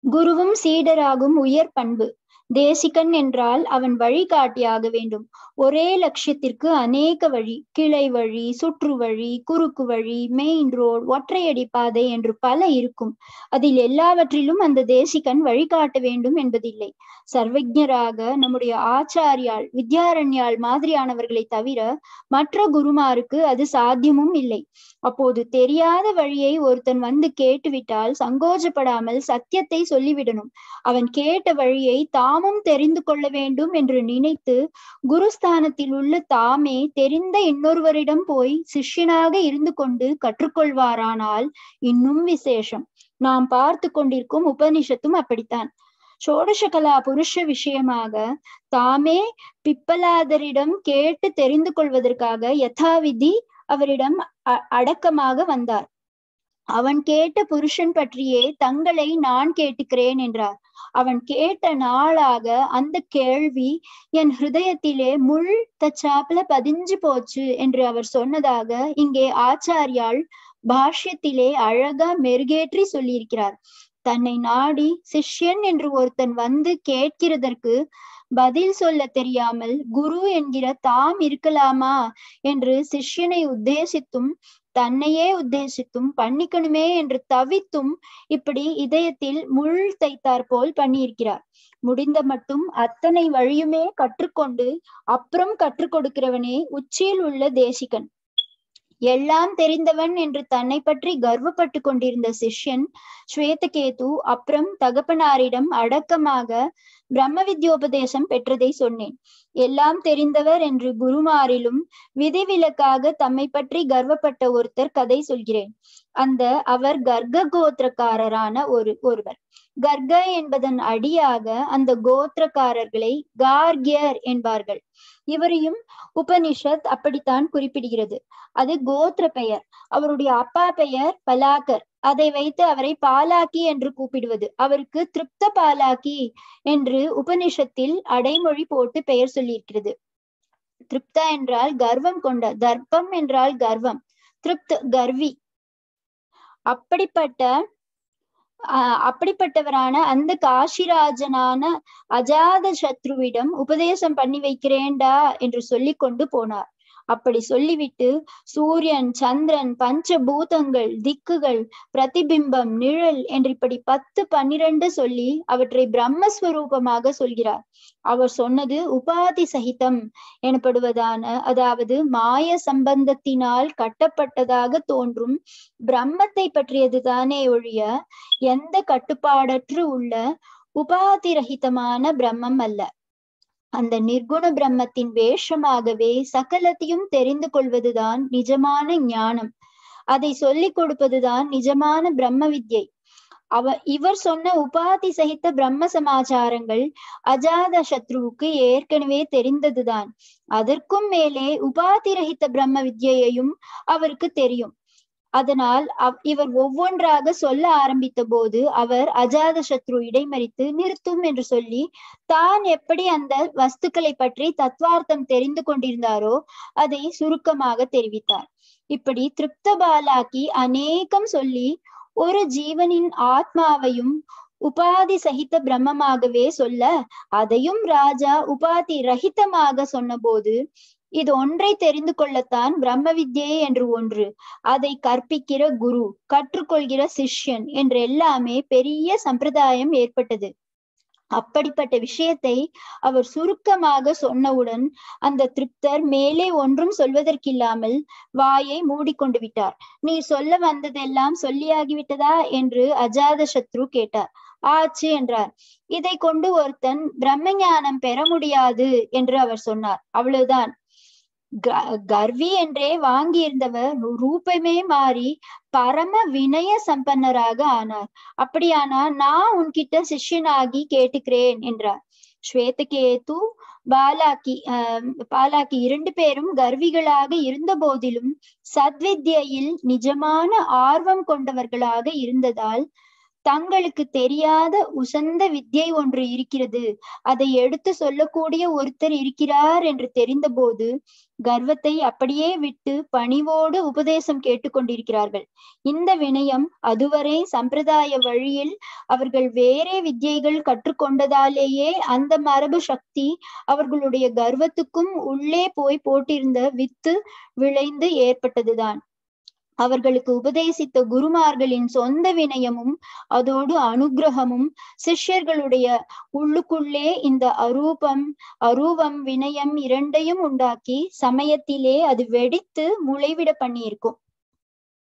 குருவும் சீடராகும் உயர் பண்பு தேசிகன் என்றால் அவன் வழிகாட்டியாக வேண்டும் ஒரே லட்சியத்திற்கு அநேக வழி கிளை வழி சுற்று வழி குறுக்கு வழி மெயின் ரோட் ஒற்றையடி பாதை என்று பல இருக்கும் அதில் எல்லாவற்றிலும் அந்த தேசிகன் வழிகாட்ட வேண்டும் என்பதில்லை சர்வஜராக நம்முடைய ஆச்சாரியால் வித்யாரண்யாள் மாதிரியானவர்களை தவிர மற்ற குருமாருக்கு அது சாத்தியமும் இல்லை அப்போது தெரியாத வழியை ஒருத்தன் வந்து கேட்டுவிட்டால் சங்கோஜப்படாமல் சத்தியத்தை சொல்லிவிடணும் அவன் கேட்ட வழியை தாமும் தெரிந்து கொள்ள வேண்டும் என்று நினைத்து குருஸ்தானத்தில் உள்ள தாமே தெரிந்த இன்னொருவரிடம் போய் சிஷ்யனாக இருந்து கொண்டு கற்றுக்கொள்வாரானால் இன்னும் விசேஷம் நாம் பார்த்து கொண்டிருக்கும் உபனிஷத்தும் அப்படித்தான் சோடசகலா புருஷ விஷயமாக தாமே பிப்பலாதரிடம் கேட்டு தெரிந்து கொள்வதற்காக யதாவிதி அவரிடம் அடக்கமாக வந்தார் அவன் கேட்ட புருஷன் பற்றியே தங்களை நான் கேட்டுக்கிறேன் என்றார் அவன் கேட்ட நாளாக அந்த கேள்வி என் ஹிருதயத்திலே முள் தச்சாப்புல பதிஞ்சு போச்சு என்று அவர் சொன்னதாக இங்கே ஆச்சாரியால் பாஷ்யத்திலே அழகா மெருகேற்றி சொல்லியிருக்கிறார் தன்னை நாடி சிஷ்யன் என்று ஒருத்தன் வந்து கேட்கிறதற்கு பதில் சொல்ல தெரியாமல் குரு என்கிற தாம் இருக்கலாமா என்று சிஷ்யனை உத்தேசித்தும் தன்னையே உத்தேசித்தும் பண்ணிக்கணுமே என்று தவித்தும் இப்படி இதயத்தில் முள் தைத்தார் போல் பண்ணியிருக்கிறார் முடிந்த மட்டும் அத்தனை வழியுமே கற்றுக்கொண்டு அப்புறம் கற்றுக் கொடுக்கிறவனே உச்சியில் உள்ள தேசிகன் எல்லாம் தெரிந்தவன் என்று தன்னை பற்றி கர்வப்பட்டு கொண்டிருந்த சிஷ்யன் ஸ்வேதகேது அப்புறம் தகப்பனாரிடம் அடக்கமாக பிரம்ம வித்யோபதேசம் பெற்றதை சொன்னேன் எல்லாம் தெரிந்தவர் என்று குருமாரிலும் விதிவிலக்காக தம்மை பற்றி கர்வப்பட்ட ஒருத்தர் கதை சொல்கிறேன் அந்த அவர் கர்க்க கோத்திரக்காரரான ஒரு ஒருவர் கர்க என்பதன் அடியாக அந்த கோத்திரக்காரர்களை கார்கியர் என்பார்கள் இவரையும் உபனிஷத் அப்படித்தான் குறிப்பிடுகிறது அது கோத்திர பெயர் அவருடைய அப்பா பெயர் பலாக்கர் அதை வைத்து அவரை பாலாக்கி என்று கூப்பிடுவது அவருக்கு திருப்த பாலாக்கி என்று உபனிஷத்தில் அடைமொழி போட்டு பெயர் சொல்லியிருக்கிறது திருப்தா என்றால் கர்வம் கொண்ட தர்ப்பம் என்றால் கர்வம் திருப்த் கர்வி அப்படிப்பட்ட ஆஹ் அப்படிப்பட்டவரான அந்த காசிராஜனான அஜாத சத்ருவிடம் உபதேசம் பண்ணி வைக்கிறேன்டா என்று சொல்லி கொண்டு போனார் அப்படி சொல்லிவிட்டு சூரியன் சந்திரன் பஞ்சபூதங்கள் திக்குகள் பிரதிபிம்பம் நிழல் என்று இப்படி பத்து பன்னிரண்டு சொல்லி அவற்றை பிரம்மஸ்வரூபமாக சொல்கிறார் அவர் சொன்னது உபாதி சகிதம் எனப்படுவதான அதாவது மாய சம்பந்தத்தினால் கட்டப்பட்டதாக தோன்றும் பிரம்மத்தை பற்றியது தானே ஒழிய எந்த கட்டுப்பாடற்று உள்ள உபாதிரகிதமான பிரம்மம் அல்ல அந்த நிர்குண பிரம்மத்தின் வேஷமாகவே சகலத்தையும் தெரிந்து கொள்வதுதான் நிஜமான ஞானம் அதை சொல்லிக் கொடுப்பதுதான் நிஜமான பிரம்ம வித்யை அவ இவர் சொன்ன உபாதி சகித்த பிரம்ம சமாச்சாரங்கள் அஜாத சத்ருவுக்கு ஏற்கனவே தெரிந்ததுதான் அதற்கும் மேலே உபாதி ரகித்த பிரம்ம வித்யையையும் அவருக்கு தெரியும் அதனால் இவர் ஒவ்வொன்றாக சொல்ல ஆரம்பித்த போது அவர் அஜாத சத்ரு இடைமறித்து நிறுத்தும் என்று சொல்லி தான் எப்படி அந்த வஸ்துக்களை பற்றி தத்வார்த்தம் தெரிந்து கொண்டிருந்தாரோ அதை சுருக்கமாக தெரிவித்தார் இப்படி திருப்த பாலாக்கி அநேகம் சொல்லி ஒரு ஜீவனின் ஆத்மாவையும் உபாதி சகித்த பிரம்மமாகவே சொல்ல அதையும் ராஜா உபாதி ரஹிதமாக சொன்னபோது இது ஒன்றை தெரிந்து கொள்ளத்தான் பிரம்ம வித்யை என்று ஒன்று அதை கற்பிக்கிற குரு கற்றுக்கொள்கிற சிஷ்யன் என்று எல்லாமே பெரிய சம்பிரதாயம் ஏற்பட்டது அப்படிப்பட்ட விஷயத்தை அவர் சுருக்கமாக சொன்னவுடன் அந்த திருப்தர் மேலே ஒன்றும் சொல்வதற்கில்லாமல் வாயை மூடிக்கொண்டு விட்டார் நீ சொல்ல வந்ததெல்லாம் சொல்லியாகிவிட்டதா என்று அஜாத சத்ரு கேட்டார் ஆச்சு என்றார் இதை கொண்டு ஒருத்தன் பிரம்ம ஞானம் பெற முடியாது என்று அவர் சொன்னார் அவ்வளவுதான் கர்வி என்றே வாங்கி இருந்தவர் ரூபமே மாறி பரம வினய சம்பன்னராக ஆனார் அப்படியானா நான் உன்கிட்ட சிஷ்யனாகி கேட்டுக்கிறேன் என்றார் ஸ்வேதகேது பாலாக்கி அஹ் பாலாக்கி இரண்டு பேரும் கர்விகளாக இருந்த போதிலும் சத்வித்யில் நிஜமான ஆர்வம் கொண்டவர்களாக இருந்ததால் தங்களுக்கு தெரியாத உசந்த வித்யை ஒன்று இருக்கிறது அதை எடுத்து சொல்லக்கூடிய ஒருத்தர் இருக்கிறார் என்று தெரிந்தபோது கர்வத்தை அப்படியே விட்டு பணிவோடு உபதேசம் கேட்டுக்கொண்டிருக்கிறார்கள் இந்த வினயம் அதுவரை சம்பிரதாய வழியில் அவர்கள் வேறே வித்யைகள் கற்றுக்கொண்டதாலேயே அந்த மரபு சக்தி அவர்களுடைய கர்வத்துக்கும் உள்ளே போய் போட்டிருந்த வித்து விளைந்து ஏற்பட்டதுதான் அவர்களுக்கு உபதேசித்த குருமார்களின் சொந்த வினயமும் அதோடு அனுகிரகமும் சிஷ்யர்களுடைய உள்ளுக்குள்ளே இந்த அரூபம் அரூபம் வினயம் இரண்டையும் உண்டாக்கி சமயத்திலே அது வெடித்து முளைவிட பண்ணியிருக்கும்